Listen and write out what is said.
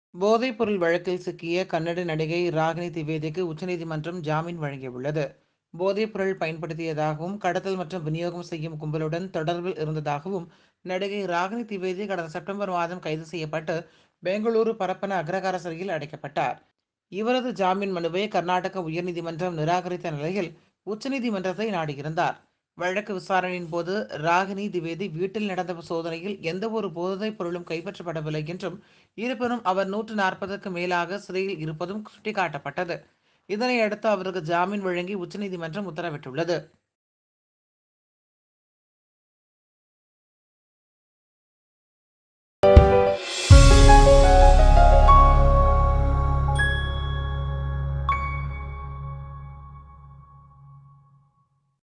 போதைப்பொருள் வழக்கில் சிக்கிய கன்னட நடிகை ராகினி திவேதிக்கு உச்சநீதிமன்றம் ஜாமீன் வழங்கியுள்ளது போதைப்பொருள் பயன்படுத்தியதாகவும் கடத்தல் மற்றும் விநியோகம் செய்யும் கும்பலுடன் தொடர்பில் இருந்ததாகவும் நடிகை ராகினி திவேதி கடந்த செப்டம்பர் மாதம் கைது செய்யப்பட்டு பெங்களூரு பரப்பன அக்ரகார சிறையில் அடைக்கப்பட்டார் இவரது ஜாமீன் மனுவை கர்நாடக உயர்நீதிமன்றம் நிராகரித்த நிலையில் உச்சநீதிமன்றத்தை நாடியிருந்தார் வழக்கு விசாரணையின் போது ராகினி திவேதி வீட்டில் நடந்த சோதனையில் எந்த ஒரு போதைப் பொருளும் கைப்பற்றப்படவில்லை என்றும் இருப்பினும் அவர் நூற்று நாற்பதுக்கு மேலாக சிறையில் இருப்பதும் சுட்டிக்காட்டப்பட்டது இதனை அடுத்து அவருக்கு ஜாமீன் வழங்கி உச்சநீதிமன்றம் உத்தரவிட்டுள்ளது